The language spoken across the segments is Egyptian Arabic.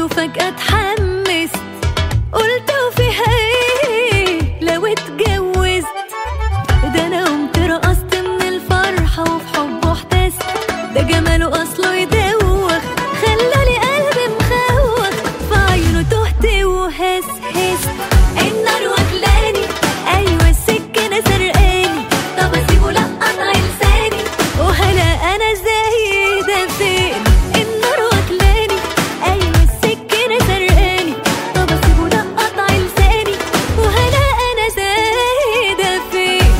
فجأة اتحمست قلت وفيها ايه لو اتجوزت ده انا قمت رقصت من الفرحة وفي حبه احتست ده جماله اصله يدوخ خلالي قلبي مخوخ في عينه تهت وهس هس النار واكلاني ايوه السكينة سرقاني طب اسيبه لا قطع لساني وهلا انا زايدة فين النار واكلاني ايوه السكينة سرقاني طب اسيبه لا قطع لساني وهلا انا زايدة فين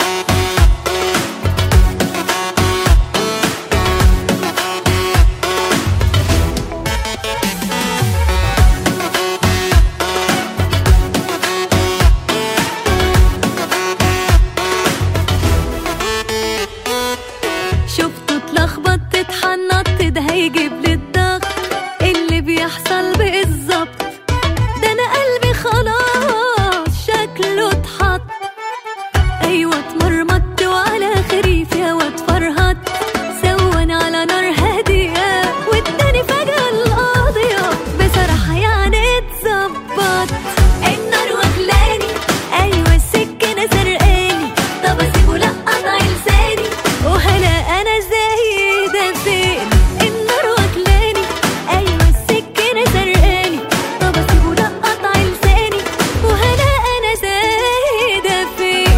شفته اتلخبط اتحنطت ده هيجيب لي الضغط اللي بيحصل بالظبط ده انا قلبي خلاص شكله اتحط ايوه اتمرمطت وعلى خريفي هوا اتفرهط سوان على نار هادية واداني فجأة القاضية بصراحة يعني اتظبط النار واكلاني ايوه السكينة سرقاني طب اسيبه لا قطع لساني وهلا انا زايدة فين النار واكلاني ايوه السكينة سرقاني طب اسيبه لا قطع لساني وهلا انا زايدة فين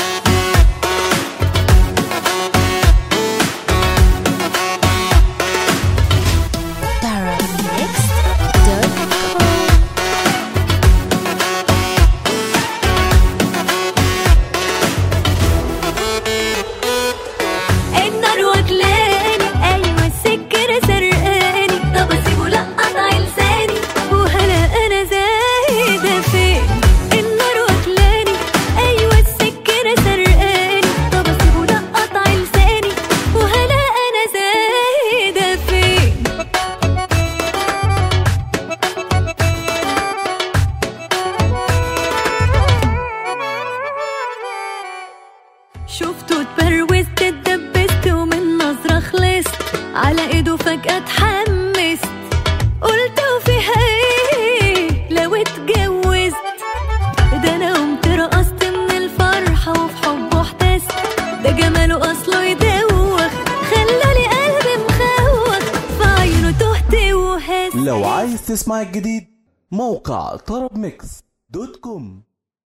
Paramix.com النار واكلاني ايوه السكر سرقاني طب اسيبه لا قطع لساني وهلا انا زايده فين النار واكلاني ايوه السكر سرقاني طب اسيبه لا قطع لساني وهلا انا زايده فين شفته اتبروزت اتدبست ومن نظرة خلصت على ايده فجأة اتحمست قلت وفيها ايه لو اتجوزت ده انا قمت رقصت من الفرحة وفي حبه احتست ده جماله اصله يدوخ خلالي قلبي مخوخ في عينه تهت وهس لو عايز تسمع الجديد موقع طرب ميكس دوت كوم